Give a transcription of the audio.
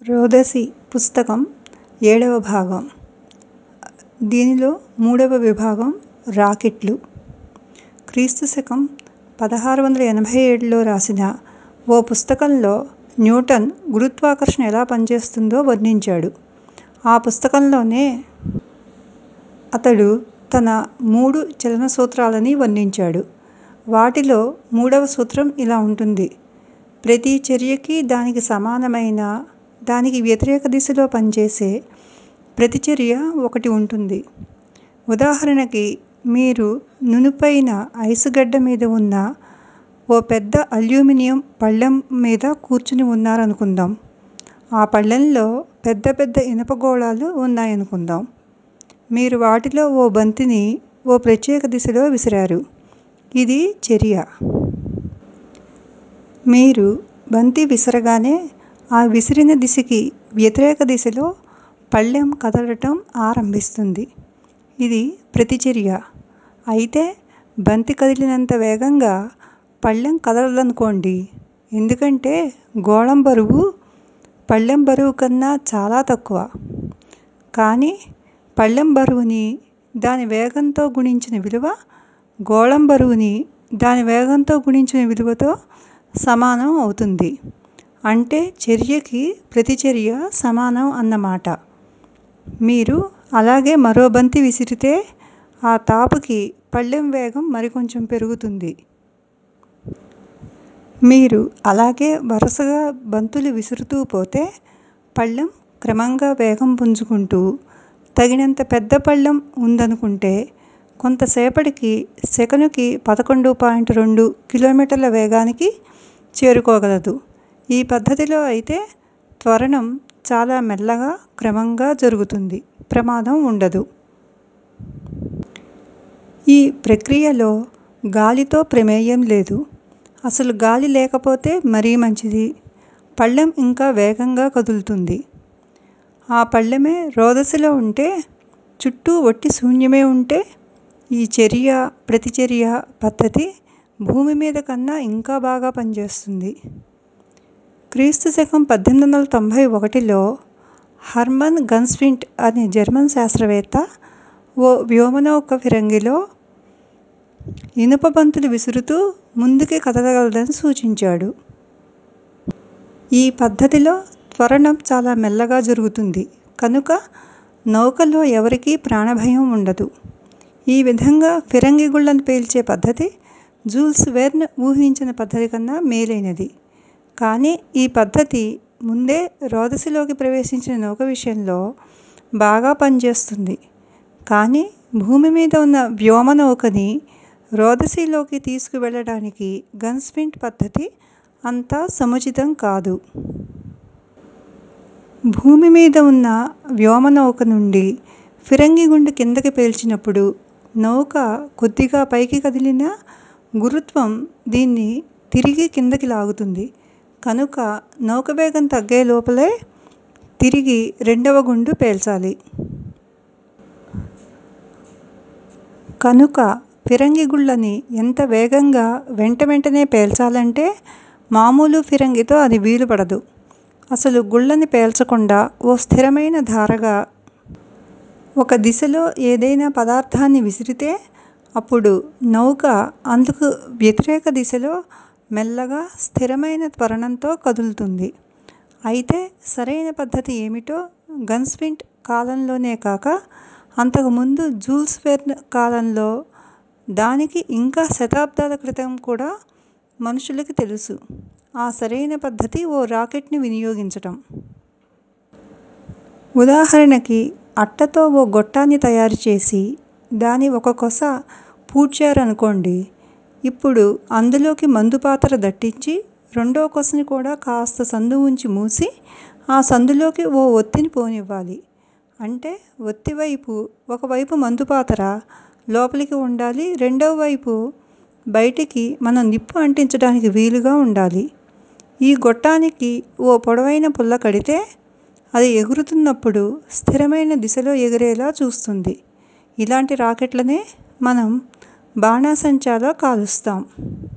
రోదసి పుస్తకం ఏడవ భాగం దీనిలో మూడవ విభాగం రాకెట్లు క్రీస్తు శకం పదహారు వందల ఎనభై ఏడులో రాసిన ఓ పుస్తకంలో న్యూటన్ గురుత్వాకర్షణ ఎలా పనిచేస్తుందో వర్ణించాడు ఆ పుస్తకంలోనే అతడు తన మూడు చలన సూత్రాలని వర్ణించాడు వాటిలో మూడవ సూత్రం ఇలా ఉంటుంది ప్రతి చర్యకి దానికి సమానమైన దానికి వ్యతిరేక దిశలో పనిచేసే ప్రతిచర్య ఒకటి ఉంటుంది ఉదాహరణకి మీరు నునుపైన ఐసు గడ్డ మీద ఉన్న ఓ పెద్ద అల్యూమినియం పళ్ళెం మీద కూర్చుని ఉన్నారనుకుందాం ఆ పళ్ళెంలో పెద్ద పెద్ద ఇనుప గోళాలు ఉన్నాయనుకుందాం మీరు వాటిలో ఓ బంతిని ఓ ప్రత్యేక దిశలో విసిరారు ఇది చర్య మీరు బంతి విసరగానే ఆ విసిరిన దిశకి వ్యతిరేక దిశలో పళ్ళెం కదలటం ఆరంభిస్తుంది ఇది ప్రతిచర్య అయితే బంతి కదిలినంత వేగంగా పళ్ళెం కదలదనుకోండి ఎందుకంటే గోళం బరువు పళ్ళెం బరువు కన్నా చాలా తక్కువ కానీ పళ్ళెం బరువుని దాని వేగంతో గుణించిన విలువ గోళం బరువుని దాని వేగంతో గుణించిన విలువతో సమానం అవుతుంది అంటే చర్యకి ప్రతిచర్య సమానం అన్నమాట మీరు అలాగే మరో బంతి విసిరితే ఆ తాపుకి పళ్ళెం వేగం మరికొంచెం పెరుగుతుంది మీరు అలాగే వరుసగా బంతులు విసురుతూ పోతే పళ్ళెం క్రమంగా వేగం పుంజుకుంటూ తగినంత పెద్ద పళ్ళెం ఉందనుకుంటే కొంతసేపటికి సెకనుకి పదకొండు పాయింట్ రెండు కిలోమీటర్ల వేగానికి చేరుకోగలదు ఈ పద్ధతిలో అయితే త్వరణం చాలా మెల్లగా క్రమంగా జరుగుతుంది ప్రమాదం ఉండదు ఈ ప్రక్రియలో గాలితో ప్రమేయం లేదు అసలు గాలి లేకపోతే మరీ మంచిది పళ్ళెం ఇంకా వేగంగా కదులుతుంది ఆ పళ్ళెమే రోదసిలో ఉంటే చుట్టూ ఒట్టి శూన్యమే ఉంటే ఈ చర్య ప్రతిచర్య పద్ధతి భూమి మీద కన్నా ఇంకా బాగా పనిచేస్తుంది క్రీస్తు శకం పద్దెనిమిది వందల తొంభై ఒకటిలో హర్మన్ గన్స్వింట్ అనే జర్మన్ శాస్త్రవేత్త ఓ వ్యోమనౌక ఫిరంగిలో ఇనుప బంతులు విసురుతూ ముందుకి కదలగలదని సూచించాడు ఈ పద్ధతిలో త్వరణం చాలా మెల్లగా జరుగుతుంది కనుక నౌకలో ఎవరికీ ప్రాణభయం ఉండదు ఈ విధంగా ఫిరంగి గుళ్ళను పేల్చే పద్ధతి జూల్స్ వెర్న్ ఊహించిన పద్ధతి కన్నా మేలైనది కానీ ఈ పద్ధతి ముందే రోదసిలోకి ప్రవేశించిన నౌక విషయంలో బాగా పనిచేస్తుంది కానీ భూమి మీద ఉన్న వ్యోమనౌకని రోదసిలోకి తీసుకువెళ్ళడానికి గన్స్వింట్ పద్ధతి అంత సముచితం కాదు భూమి మీద ఉన్న వ్యోమనౌక నుండి ఫిరంగి గుండు కిందకి పేల్చినప్పుడు నౌక కొద్దిగా పైకి కదిలినా గురుత్వం దీన్ని తిరిగి కిందకి లాగుతుంది కనుక నౌక వేగం తగ్గే లోపలే తిరిగి రెండవ గుండు పేల్చాలి కనుక ఫిరంగి గుళ్ళని ఎంత వేగంగా వెంట వెంటనే పేల్చాలంటే మామూలు ఫిరంగితో అది వీలు పడదు అసలు గుళ్ళని పేల్చకుండా ఓ స్థిరమైన ధారగా ఒక దిశలో ఏదైనా పదార్థాన్ని విసిరితే అప్పుడు నౌక అందుకు వ్యతిరేక దిశలో మెల్లగా స్థిరమైన త్వరణంతో కదులుతుంది అయితే సరైన పద్ధతి ఏమిటో గన్స్వింట్ కాలంలోనే కాక అంతకుముందు జూల్స్ వెర్న్ కాలంలో దానికి ఇంకా శతాబ్దాల క్రితం కూడా మనుషులకి తెలుసు ఆ సరైన పద్ధతి ఓ రాకెట్ని వినియోగించటం ఉదాహరణకి అట్టతో ఓ గొట్టాన్ని తయారు చేసి దాని ఒక కొస పూడ్చారనుకోండి ఇప్పుడు అందులోకి మందు పాత్ర దట్టించి రెండో కొసని కూడా కాస్త సందు ఉంచి మూసి ఆ సందులోకి ఓ ఒత్తిని పోనివ్వాలి అంటే ఒత్తి వైపు ఒకవైపు మందు పాత్ర లోపలికి ఉండాలి రెండవ వైపు బయటికి మనం నిప్పు అంటించడానికి వీలుగా ఉండాలి ఈ గొట్టానికి ఓ పొడవైన పుల్ల కడితే అది ఎగురుతున్నప్పుడు స్థిరమైన దిశలో ఎగిరేలా చూస్తుంది ఇలాంటి రాకెట్లనే మనం బాణాసంచాలో కాలుస్తాం